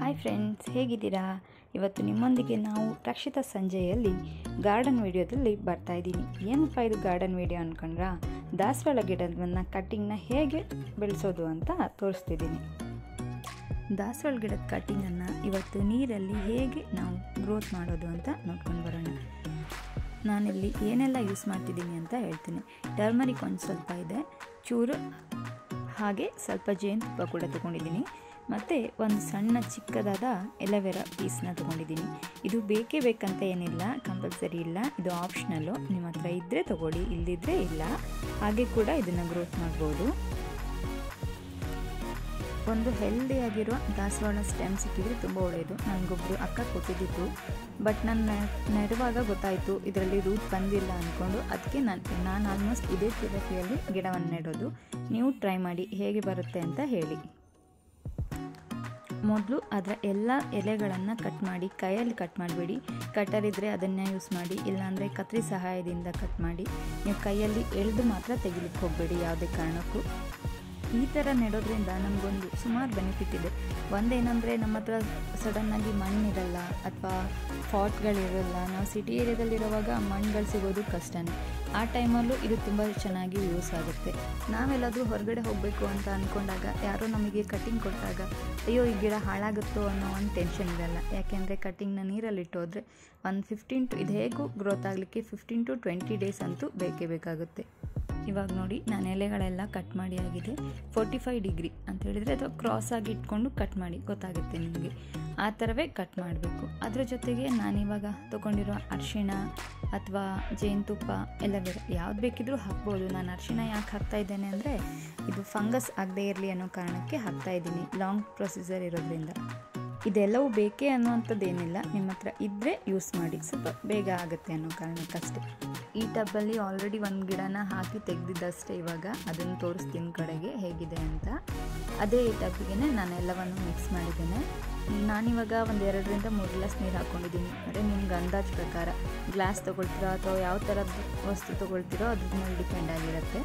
hi friends ಹೇಗಿದ್ದೀರಾ ಇವತ್ತು ನಿಮ್ಮೊಂದಿಗೆ ನಾವು ರಕ್ಷಿತ ಸಂಜೆಯಲ್ಲಿ ಗಾರ್ಡನ್ ವಿಡಿಯೋದಲ್ಲಿ ಬರ್ತಾ ಇದ್ದೀನಿ ಏನಪ್ಪ ಇದು ಗಾರ್ಡನ್ ವಿಡಿಯೋ ಅಂದ್ಕೊಂಡ್ರಾ ದಾಸವಾಳ ಗಿಡವನ್ನು ಕಟ್ಟಿಂಗ್ನ ಹೇಗೆ ಬೆಳೆಸೋದು ಅಂತ ತೋರಿಸ್ತಿದ್ದೀನಿ ದಾಸವಾಳ ಗಿಡದ ಕಟ್ಟಿಂಗನ್ನು ಇವತ್ತು ನೀರಲ್ಲಿ ಹೇಗೆ ನಾವು ಗ್ರೋತ್ ಮಾಡೋದು ಅಂತ ನೋಡ್ಕೊಂಡು ಬರೋಣ ನಾನಿಲ್ಲಿ ಏನೆಲ್ಲ ಯೂಸ್ ಮಾಡ್ತಿದ್ದೀನಿ ಅಂತ ಹೇಳ್ತೀನಿ ಟರ್ಮರಿಕ್ ಒಂದು ಸ್ವಲ್ಪ ಇದೆ ಚೂರು ಹಾಗೆ ಸ್ವಲ್ಪ ಜೇನುತುಪ್ಪ ಕೂಡ ತೊಗೊಂಡಿದ್ದೀನಿ ಮತ್ತು ಒಂದು ಸಣ್ಣ ಚಿಕ್ಕದಾದ ಎಲವೆರಾ ಪೀಸ್ನ ತೊಗೊಂಡಿದ್ದೀನಿ ಇದು ಬೇಕೇ ಬೇಕಂತ ಏನಿಲ್ಲ ಕಂಪಲ್ಸರಿ ಇಲ್ಲ ಇದು ಆಪ್ಷನಲ್ಲು ನಿಮ್ಮ ಹತ್ರ ಇದ್ದರೆ ತೊಗೊಳ್ಳಿ ಇಲ್ಲದಿದ್ದರೆ ಇಲ್ಲ ಹಾಗೆ ಕೂಡ ಇದನ್ನು ಗ್ರೋತ್ ಮಾಡ್ಬೋದು ಒಂದು ಹೆಲ್ದಿಯಾಗಿರೋ ದಾಸವಾಳ ಸ್ಟೆಮ್ ಸಿಕ್ಕಿದ್ರೆ ತುಂಬ ಒಳ್ಳೆಯದು ನನಗೊಬ್ಬರು ಅಕ್ಕ ಕೊಟ್ಟಿದ್ದಿತ್ತು ಬಟ್ ನಾನು ನೆಡುವಾಗ ಗೊತ್ತಾಯಿತು ಇದರಲ್ಲಿ ರೂಟ್ ಬಂದಿಲ್ಲ ಅಂದ್ಕೊಂಡು ಅದಕ್ಕೆ ನಾನು ನಾನು ಆಲ್ಮೋಸ್ಟ್ ಇದೇ ಥೆರಪಿಯಲ್ಲಿ ಗಿಡವನ್ನು ನೆಡೋದು ನೀವು ಟ್ರೈ ಮಾಡಿ ಹೇಗೆ ಬರುತ್ತೆ ಅಂತ ಹೇಳಿ ಮೊದಲು ಅದರ ಎಲ್ಲ ಎಲೆಗಳನ್ನು ಕಟ್ ಮಾಡಿ ಕೈಯಲ್ಲಿ ಕಟ್ ಮಾಡಬೇಡಿ ಕಟರ್ ಇದ್ದರೆ ಅದನ್ನೇ ಯೂಸ್ ಮಾಡಿ ಇಲ್ಲಾಂದರೆ ಕತ್ರಿ ಸಹಾಯದಿಂದ ಕಟ್ ಮಾಡಿ ನೀವು ಕೈಯಲ್ಲಿ ಎಳೆದು ಮಾತ್ರ ತೆಗಿಲಿಕ್ಕೆ ಹೋಗಬೇಡಿ ಯಾವುದೇ ಕಾರಣಕ್ಕೂ ಈ ಥರ ನೆಡೋದ್ರಿಂದ ನಮಗೊಂದು ಸುಮಾರು ಬೆನಿಫಿಟ್ ಇದೆ ಒಂದೇನೆಂದರೆ ನಮ್ಮ ಹತ್ರ ಸಡನ್ನಾಗಿ ಮಣ್ಣಿರಲ್ಲ ಅಥವಾ ಫಾಟ್ಗಳಿರಲ್ಲ ನಾವು ಸಿಟಿ ಏರಿಯಾದಲ್ಲಿರುವಾಗ ಮಣ್ಣುಗಳು ಸಿಗೋದು ಕಷ್ಟನೇ ಆ ಟೈಮಲ್ಲೂ ಇದು ತುಂಬ ಚೆನ್ನಾಗಿ ಯೂಸ್ ಆಗುತ್ತೆ ನಾವೆಲ್ಲಾದರೂ ಹೊರಗಡೆ ಹೋಗಬೇಕು ಅಂತ ಅಂದ್ಕೊಂಡಾಗ ಯಾರೋ ನಮಗೆ ಕಟ್ಟಿಂಗ್ ಕೊಟ್ಟಾಗ ಅಯ್ಯೋ ಈ ಗಿಡ ಹಾಳಾಗುತ್ತೋ ಅನ್ನೋ ಒಂದು ಟೆನ್ಷನ್ ಇರಲ್ಲ ಯಾಕೆಂದರೆ ಕಟ್ಟಿಂಗ್ನ ನೀರಲ್ಲಿಟ್ಟು ಹೋದರೆ ಒಂದು ಫಿಫ್ಟೀನ್ ಟು ಇದು ಹೇಗೂ ಗ್ರೋತ್ ಆಗಲಿಕ್ಕೆ ಫಿಫ್ಟೀನ್ ಟು ಟ್ವೆಂಟಿ ಡೇಸ್ ಅಂತೂ ಬೇಕೇ ಬೇಕಾಗುತ್ತೆ ಇವಾಗ ನೋಡಿ ನಾನು ಎಲೆಗಳೆಲ್ಲ ಕಟ್ ಮಾಡಿ ಆಗಿದೆ ಫೋರ್ಟಿ ಫೈವ್ ಡಿಗ್ರಿ ಅಂತ ಹೇಳಿದರೆ ಅಥವಾ ಕ್ರಾಸ್ ಆಗಿ ಇಟ್ಕೊಂಡು ಕಟ್ ಮಾಡಿ ಗೊತ್ತಾಗುತ್ತೆ ನಿಮಗೆ ಆ ಥರವೇ ಕಟ್ ಮಾಡಬೇಕು ಅದ್ರ ಜೊತೆಗೆ ನಾನಿವಾಗ ತೊಗೊಂಡಿರೋ ಅರಿಶಿಣ ಅಥವಾ ಜೇನುತುಪ್ಪ ಎಲ್ಲ ಬೇರೆ ಯಾವ್ದು ಬೇಕಿದ್ರೂ ಹಾಕ್ಬೋದು ನಾನು ಅರಿಶಿಣ ಯಾಕೆ ಹಾಕ್ತಾ ಇದ್ದೇನೆ ಅಂದರೆ ಇದು ಫಂಗಸ್ ಆಗದೇ ಇರಲಿ ಅನ್ನೋ ಕಾರಣಕ್ಕೆ ಹಾಕ್ತಾ ಇದ್ದೀನಿ ಲಾಂಗ್ ಪ್ರೊಸೀಜರ್ ಇರೋದ್ರಿಂದ ಇದೆಲ್ಲವೂ ಬೇಕೇ ಅನ್ನುವಂಥದ್ದೇನಿಲ್ಲ ನಿಮ್ಮ ಹತ್ರ ಇದ್ದರೆ ಯೂಸ್ ಮಾಡಿ ಸ್ವಲ್ಪ ಬೇಗ ಆಗುತ್ತೆ ಅನ್ನೋ ಕಾರಣಕ್ಕಷ್ಟೇ ಈ ಟಬ್ಬಲ್ಲಿ ಆಲ್ರೆಡಿ ಒಂದು ಗಿಡನ ಹಾಕಿ ತೆಗೆದಿದ್ದಷ್ಟೇ ಇವಾಗ ಅದನ್ನು ತೋರಿಸ್ತೀನಿ ಕಡೆಗೆ ಹೇಗಿದೆ ಅಂತ ಅದೇ ಈ ಟಬ್ಬಿಗೆ ನಾನು ಎಲ್ಲವನ್ನು ಮಿಕ್ಸ್ ಮಾಡಿದ್ದೇನೆ ನಾನಿವಾಗ ಒಂದು ಎರಡರಿಂದ ಮೂರು ಗ್ಲಾಸ್ ನೀರು ಹಾಕ್ಕೊಂಡಿದ್ದೀನಿ ಅಂದರೆ ನಿಮ್ಗೆ ಅಂದಾಜು ಪ್ರಕಾರ ಗ್ಲಾಸ್ ತೊಗೊಳ್ತೀರೋ ಅಥವಾ ಯಾವ ಥರದ ವಸ್ತು ತೊಗೊಳ್ತೀರೋ ಅದ್ರ ಮೇಲೆ ಡಿಪೆಂಡ್ ಆಗಿರುತ್ತೆ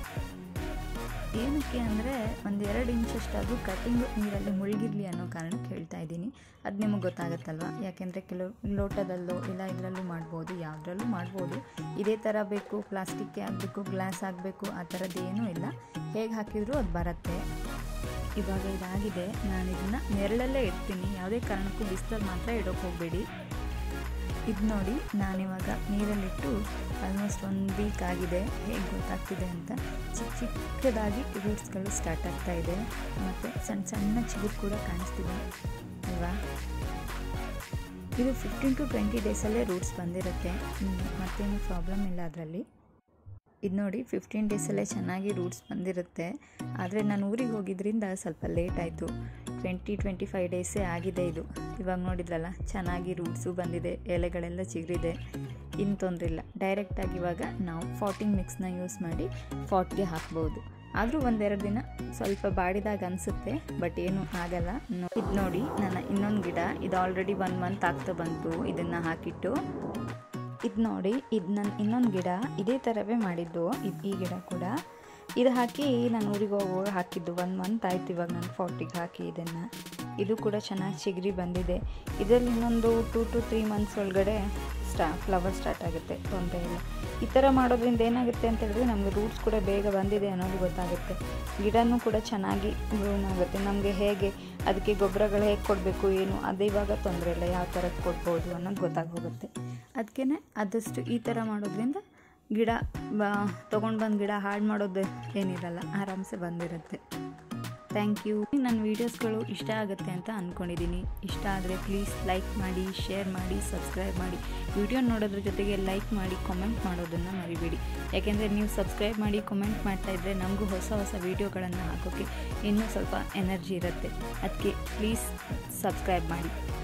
ಏನಕ್ಕೆ ಅಂದರೆ ಒಂದು ಎರಡು ಇಂಚಷ್ಟಾದರೂ ಕಟ್ಟಿಂಗು ನೀರಲ್ಲಿ ಮುಳುಗಿರಲಿ ಅನ್ನೋ ಕಾರಣಕ್ಕೆ ಹೇಳ್ತಾ ಇದ್ದೀನಿ ಅದು ನಿಮಗೆ ಗೊತ್ತಾಗುತ್ತಲ್ವ ಯಾಕೆಂದರೆ ಕೆಲವು ಲೋಟದಲ್ಲೋ ಇಲ್ಲ ಇದರಲ್ಲೂ ಮಾಡ್ಬೋದು ಯಾವುದ್ರಲ್ಲೂ ಮಾಡ್ಬೋದು ಇದೇ ಥರ ಬೇಕು ಪ್ಲಾಸ್ಟಿಕ್ಗೆ ಆಗಬೇಕು ಗ್ಲಾಸ್ ಆಗಬೇಕು ಆ ಥರದ್ದು ಏನೂ ಇಲ್ಲ ಹೇಗೆ ಹಾಕಿದರೂ ಅದು ಬರುತ್ತೆ ಇವಾಗ ಇದಾಗಿದೆ ನಾನು ಇದನ್ನು ನೆರಳಲ್ಲೇ ಇಡ್ತೀನಿ ಯಾವುದೇ ಕಾರಣಕ್ಕೂ ಬಿಸಿಲಲ್ಲಿ ಮಾತ್ರ ಇಡೋಕೆ ಹೋಗಬೇಡಿ ಇದು ನೋಡಿ ನಾನಿವಾಗ ನೀರಲ್ಲಿಟ್ಟು ಆಲ್ಮೋಸ್ಟ್ ಒಂದು ವೀಕ್ ಆಗಿದೆ ಹೇಗೆ ಗೊತ್ತಾಗ್ತಿದೆ ಅಂತ ಚಿಕ್ಕ ಚಿಕ್ಕದಾಗಿ ರೂಟ್ಸ್ಗಳು ಸ್ಟಾರ್ಟ್ ಆಗ್ತಾ ಇದೆ ಮತ್ತು ಸಣ್ಣ ಸಣ್ಣ ಚಿಗುರು ಕೂಡ ಕಾಣಿಸ್ತಿದೆ ಅಲ್ವಾ ಇದು ಫಿಫ್ಟೀನ್ ಟು ಟ್ವೆಂಟಿ ಡೇಸಲ್ಲೇ ರೂಟ್ಸ್ ಬಂದಿರುತ್ತೆ ಮತ್ತೇನು ಪ್ರಾಬ್ಲಮ್ ಇಲ್ಲ ಅದರಲ್ಲಿ ಇದು ನೋಡಿ ಫಿಫ್ಟೀನ್ ಡೇಸಲ್ಲೇ ಚೆನ್ನಾಗಿ ರೂಟ್ಸ್ ಬಂದಿರುತ್ತೆ ಆದರೆ ನಾನು ಊರಿಗೆ ಹೋಗಿದ್ರಿಂದ ಸ್ವಲ್ಪ ಲೇಟ್ ಆಯಿತು ಟ್ವೆಂಟಿ ಟ್ವೆಂಟಿ ಫೈವ್ ಡೇಸೇ ಆಗಿದೆ ಇದು ಇವಾಗ ನೋಡಿದ್ರಲ್ಲ ಚೆನ್ನಾಗಿ ರೂಟ್ಸು ಬಂದಿದೆ ಎಲೆಗಳೆಲ್ಲ ಚಿಗುರಿದೆ ಇನ್ನು ತೊಂದರೆ ಇಲ್ಲ ಡೈರೆಕ್ಟಾಗಿ ಇವಾಗ ನಾವು ಫಾಟಿಂಗ್ ಮಿಕ್ಸ್ನ ಯೂಸ್ ಮಾಡಿ ಫಾಟ್ಗೆ ಹಾಕ್ಬೋದು ಆದರೂ ಒಂದೆರಡು ದಿನ ಸ್ವಲ್ಪ ಬಾಡಿದಾಗ ಅನಿಸುತ್ತೆ ಬಟ್ ಏನೂ ಆಗಲ್ಲ ಇದು ನೋಡಿ ನನ್ನ ಇನ್ನೊಂದು ಗಿಡ ಇದು ಆಲ್ರೆಡಿ ಒನ್ ಮಂತ್ ಆಗ್ತಾ ಬಂತು ಇದನ್ನು ಹಾಕಿಟ್ಟು ಇದು ನೋಡಿ ಇದು ನನ್ನ ಇನ್ನೊಂದು ಗಿಡ ಇದೇ ಥರವೇ ಮಾಡಿದ್ದು ಇದು ಈ ಗಿಡ ಕೂಡ ಇದು ಹಾಕಿ ನಾನು ಊರಿಗೆ ಹೋಗುವಾಗ ಹಾಕಿದ್ದು ಒನ್ ಮಂತ್ ಆಯ್ತು ಇವಾಗ ನಾನು ಫಾರ್ಟಿಗೆ ಹಾಕಿ ಇದನ್ನು ಇದು ಕೂಡ ಚೆನ್ನಾಗಿ ಚಿಗರಿ ಬಂದಿದೆ ಇದರಲ್ಲಿ ಇನ್ನೊಂದು ಟೂ ಟು ತ್ರೀ ಮಂತ್ಸ್ ಒಳಗಡೆ ಸ್ಟಾ ಫ್ಲವರ್ ಸ್ಟಾರ್ಟ್ ಆಗುತ್ತೆ ತೊಂದರೆ ಇಲ್ಲ ಈ ಥರ ಮಾಡೋದ್ರಿಂದ ಏನಾಗುತ್ತೆ ಅಂತ ಹೇಳಿದ್ರೆ ನಮಗೆ ರೂಟ್ಸ್ ಕೂಡ ಬೇಗ ಬಂದಿದೆ ಅನ್ನೋದು ಗೊತ್ತಾಗುತ್ತೆ ಗಿಡನೂ ಕೂಡ ಚೆನ್ನಾಗಿ ಗ್ರೂಮ್ ಆಗುತ್ತೆ ನಮಗೆ ಹೇಗೆ ಅದಕ್ಕೆ ಗೊಬ್ಬರಗಳು ಹೇಗೆ ಕೊಡಬೇಕು ಏನು ಅದು ಇವಾಗ ತೊಂದರೆ ಇಲ್ಲ ಯಾವ ಥರ ಕೊಡ್ಬೋದು ಅನ್ನೋದು ಗೊತ್ತಾಗೋಗುತ್ತೆ ಅದಕ್ಕೆ ಆದಷ್ಟು ಈ ಥರ ಮಾಡೋದ್ರಿಂದ ಗಿಡ ಬ ತೊಗೊಂಡು ಬಂದು ಗಿಡ ಹಾಳು ಮಾಡೋದು ಏನಿರಲ್ಲ ಆರಾಮ್ಸೆ ಬಂದಿರುತ್ತೆ ಥ್ಯಾಂಕ್ ಯು ನನ್ನ ವೀಡಿಯೋಸ್ಗಳು ಇಷ್ಟ ಆಗುತ್ತೆ ಅಂತ ಅಂದ್ಕೊಂಡಿದ್ದೀನಿ ಇಷ್ಟ ಆದರೆ ಪ್ಲೀಸ್ ಲೈಕ್ ಮಾಡಿ ಶೇರ್ ಮಾಡಿ ಸಬ್ಸ್ಕ್ರೈಬ್ ಮಾಡಿ ವಿಡಿಯೋ ನೋಡೋದ್ರ ಜೊತೆಗೆ ಲೈಕ್ ಮಾಡಿ ಕಾಮೆಂಟ್ ಮಾಡೋದನ್ನು ಮರಿಬೇಡಿ ಯಾಕೆಂದರೆ ನೀವು ಸಬ್ಸ್ಕ್ರೈಬ್ ಮಾಡಿ ಕಾಮೆಂಟ್ ಮಾಡ್ತಾ ಇದ್ದರೆ ನಮಗೂ ಹೊಸ ಹೊಸ ವೀಡಿಯೋಗಳನ್ನು ಹಾಕೋಕ್ಕೆ ಇನ್ನೂ ಸ್ವಲ್ಪ ಎನರ್ಜಿ ಇರುತ್ತೆ ಅದಕ್ಕೆ ಪ್ಲೀಸ್ ಸಬ್ಸ್ಕ್ರೈಬ್ ಮಾಡಿ